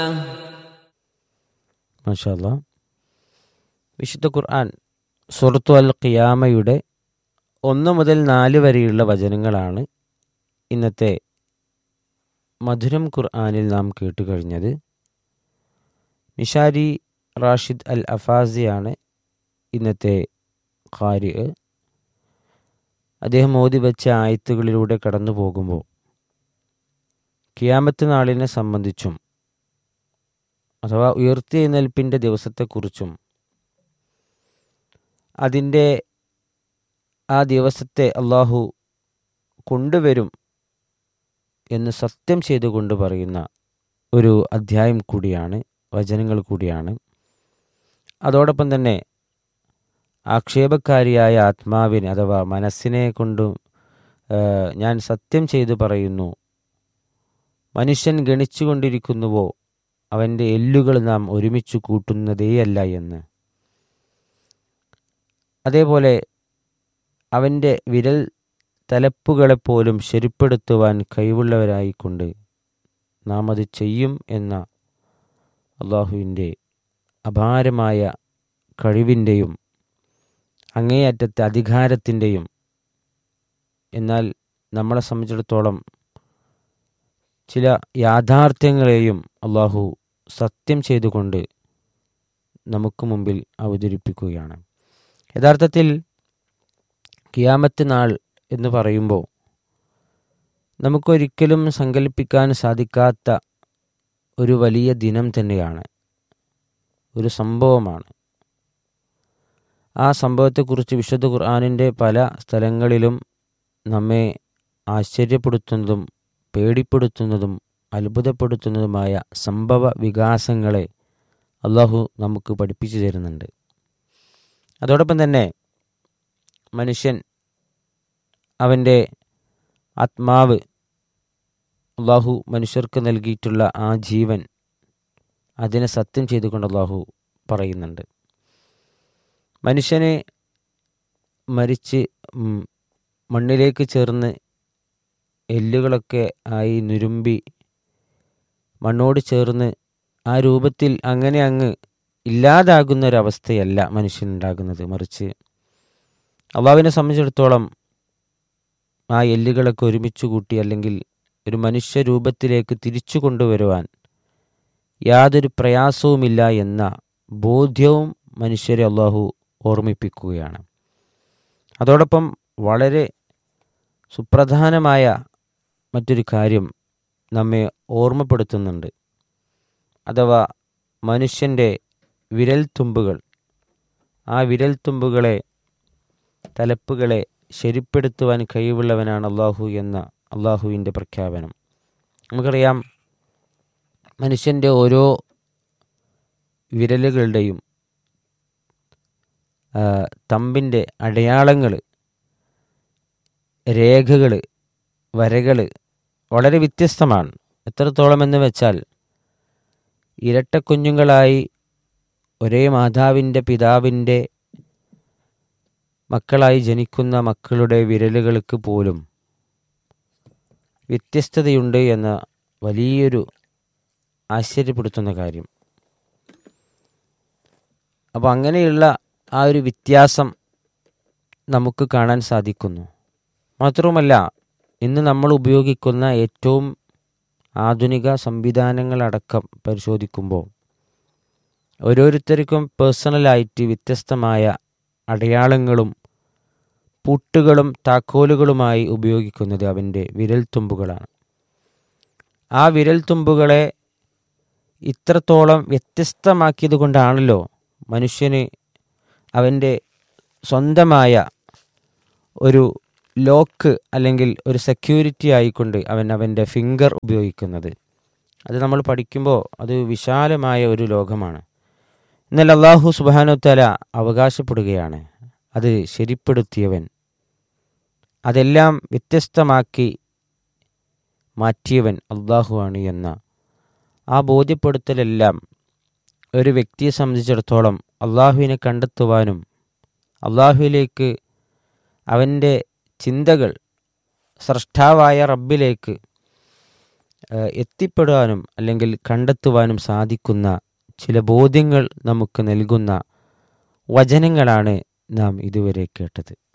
മാഷാല്ല വിശുദ്ധ ഖുർആൻ സുറത്തു അൽ ഖിയാമയുടെ ഒന്ന് മുതൽ നാല് വരെയുള്ള വചനങ്ങളാണ് ഇന്നത്തെ മധുരം ഖുർആനിൽ നാം കേട്ടുകഴിഞ്ഞത് നിഷാരി റാഷിദ് അൽ അഫാസിയാണ് ഇന്നത്തെ ഖാരി അദ്ദേഹം ഓതി വെച്ച ആയത്തുകളിലൂടെ കടന്നു പോകുമ്പോൾ കിയാമത്ത് നാളിനെ സംബന്ധിച്ചും അഥവാ ഉയർത്തെഴുന്നേൽപ്പിൻ്റെ ദിവസത്തെക്കുറിച്ചും അതിൻ്റെ ആ ദിവസത്തെ അള്ളാഹു കൊണ്ടുവരും എന്ന് സത്യം ചെയ്തുകൊണ്ട് പറയുന്ന ഒരു അധ്യായം കൂടിയാണ് വചനങ്ങൾ കൂടിയാണ് അതോടൊപ്പം തന്നെ ആക്ഷേപക്കാരിയായ ആത്മാവിനെ അഥവാ മനസ്സിനെ കൊണ്ടും ഏഹ്, ഞാൻ സത്യം ചെയ്തു പറയുന്നു മനുഷ്യൻ ഗണിച്ചുകൊണ്ടിരിക്കുന്നുവോ അവൻ്റെ എല്ലുകൾ നാം ഒരുമിച്ച് കൂട്ടുന്നതേയല്ല എന്ന് അതേപോലെ അവൻ്റെ വിരൽ തലപ്പുകളെപ്പോലും ശരിപ്പെടുത്തുവാൻ കഴിവുള്ളവരായിക്കൊണ്ട് നാം അത് ചെയ്യും എന്ന അള്ളാഹുവിൻ്റെ അപാരമായ കഴിവിൻ്റെയും അങ്ങേയറ്റത്തെ അധികാരത്തിൻ്റെയും എന്നാൽ നമ്മളെ സംബന്ധിച്ചിടത്തോളം ചില യാഥാർത്ഥ്യങ്ങളെയും അള്ളാഹു സത്യം ചെയ്തുകൊണ്ട് നമുക്ക് മുമ്പിൽ അവതരിപ്പിക്കുകയാണ് യഥാർത്ഥത്തിൽ കിയാമത്ത് നാൾ എന്ന് പറയുമ്പോൾ നമുക്കൊരിക്കലും സങ്കല്പിക്കാൻ സാധിക്കാത്ത ഒരു വലിയ ദിനം തന്നെയാണ് ഒരു സംഭവമാണ് ആ സംഭവത്തെക്കുറിച്ച് വിശുദ്ധ ഖുർആാനിൻ്റെ പല സ്ഥലങ്ങളിലും നമ്മെ ആശ്ചര്യപ്പെടുത്തുന്നതും പേടിപ്പെടുത്തുന്നതും അത്ഭുതപ്പെടുത്തുന്നതുമായ സംഭവ വികാസങ്ങളെ അള്ളാഹു നമുക്ക് പഠിപ്പിച്ചു തരുന്നുണ്ട് അതോടൊപ്പം തന്നെ മനുഷ്യൻ അവൻ്റെ ആത്മാവ് അള്ളാഹു മനുഷ്യർക്ക് നൽകിയിട്ടുള്ള ആ ജീവൻ അതിനെ സത്യം ചെയ്തുകൊണ്ട് അള്ളാഹു പറയുന്നുണ്ട് മനുഷ്യനെ മരിച്ച് ഉം, മണ്ണിലേക്ക് ചേർന്ന് എല്ലുകളൊക്കെ ആയി നുരുമ്പി മണ്ണോട് ചേർന്ന് ആ രൂപത്തിൽ അങ്ങനെ അങ്ങ് ഇല്ലാതാകുന്ന ഒരവസ്ഥയല്ല മനുഷ്യനുണ്ടാകുന്നത് മറിച്ച് അള്ളാവിനെ സംബന്ധിച്ചിടത്തോളം ആ എല്ലുകളൊക്കെ ഒരുമിച്ച് കൂട്ടി അല്ലെങ്കിൽ ഒരു മനുഷ്യ രൂപത്തിലേക്ക് തിരിച്ചു കൊണ്ടുവരുവാൻ യാതൊരു പ്രയാസവുമില്ല എന്ന ബോധ്യവും മനുഷ്യരെ അള്ളാഹു ഓർമ്മിപ്പിക്കുകയാണ് അതോടൊപ്പം വളരെ സുപ്രധാനമായ മറ്റൊരു കാര്യം നമ്മെ ഓർമ്മപ്പെടുത്തുന്നുണ്ട് അഥവാ മനുഷ്യൻ്റെ വിരൽത്തുമ്പുകൾ ആ വിരൽത്തുമ്പുകളെ തലപ്പുകളെ ശരിപ്പെടുത്തുവാൻ കഴിവുള്ളവനാണ് അള്ളാഹു എന്ന അള്ളാഹുവിൻ്റെ പ്രഖ്യാപനം നമുക്കറിയാം മനുഷ്യൻ്റെ ഓരോ വിരലുകളുടെയും ആ, തമ്പിൻ്റെ അടയാളങ്ങൾ രേഖകൾ വരകൾ വളരെ വ്യത്യസ്തമാണ് എത്രത്തോളം എന്ന് വെച്ചാൽ ഇരട്ടക്കുഞ്ഞുങ്ങളായി ഒരേ മാതാവിൻ്റെ പിതാവിൻ്റെ മക്കളായി ജനിക്കുന്ന മക്കളുടെ വിരലുകൾക്ക് പോലും വ്യത്യസ്തതയുണ്ട് എന്ന വലിയൊരു ആശ്ചര്യപ്പെടുത്തുന്ന കാര്യം അപ്പോൾ അങ്ങനെയുള്ള ആ ഒരു വ്യത്യാസം നമുക്ക് കാണാൻ സാധിക്കുന്നു മാത്രവുമല്ല ഇന്ന് നമ്മൾ ഉപയോഗിക്കുന്ന ഏറ്റവും ആധുനിക സംവിധാനങ്ങളടക്കം പരിശോധിക്കുമ്പോൾ ഓരോരുത്തർക്കും പേഴ്സണലായിട്ട് വ്യത്യസ്തമായ അടയാളങ്ങളും പുട്ടുകളും താക്കോലുകളുമായി ഉപയോഗിക്കുന്നത് അവൻ്റെ വിരൽത്തുമ്പുകളാണ് ആ വിരൽത്തുമ്പുകളെ ഇത്രത്തോളം വ്യത്യസ്തമാക്കിയത് കൊണ്ടാണല്ലോ മനുഷ്യന് അവൻ്റെ സ്വന്തമായ ഒരു ലോക്ക് അല്ലെങ്കിൽ ഒരു സെക്യൂരിറ്റി ആയിക്കൊണ്ട് അവൻ അവൻ്റെ ഫിംഗർ ഉപയോഗിക്കുന്നത് അത് നമ്മൾ പഠിക്കുമ്പോൾ അത് വിശാലമായ ഒരു ലോകമാണ് എന്നാൽ അള്ളാഹു സുബാനുത്തല അവകാശപ്പെടുകയാണ് അത് ശരിപ്പെടുത്തിയവൻ അതെല്ലാം വ്യത്യസ്തമാക്കി മാറ്റിയവൻ അള്ളാഹുവാണ് എന്ന ആ ബോധ്യപ്പെടുത്തലെല്ലാം ഒരു വ്യക്തിയെ സംബന്ധിച്ചിടത്തോളം അള്ളാഹുവിനെ കണ്ടെത്തുവാനും അള്ളാഹുവിലേക്ക് അവൻ്റെ ചിന്തകൾ സ്രഷ്ടാവായ റബ്ബിലേക്ക് ഏഹ്, എത്തിപ്പെടാനും അല്ലെങ്കിൽ കണ്ടെത്തുവാനും സാധിക്കുന്ന ചില ബോധ്യങ്ങൾ നമുക്ക് നൽകുന്ന വചനങ്ങളാണ് നാം ഇതുവരെ കേട്ടത്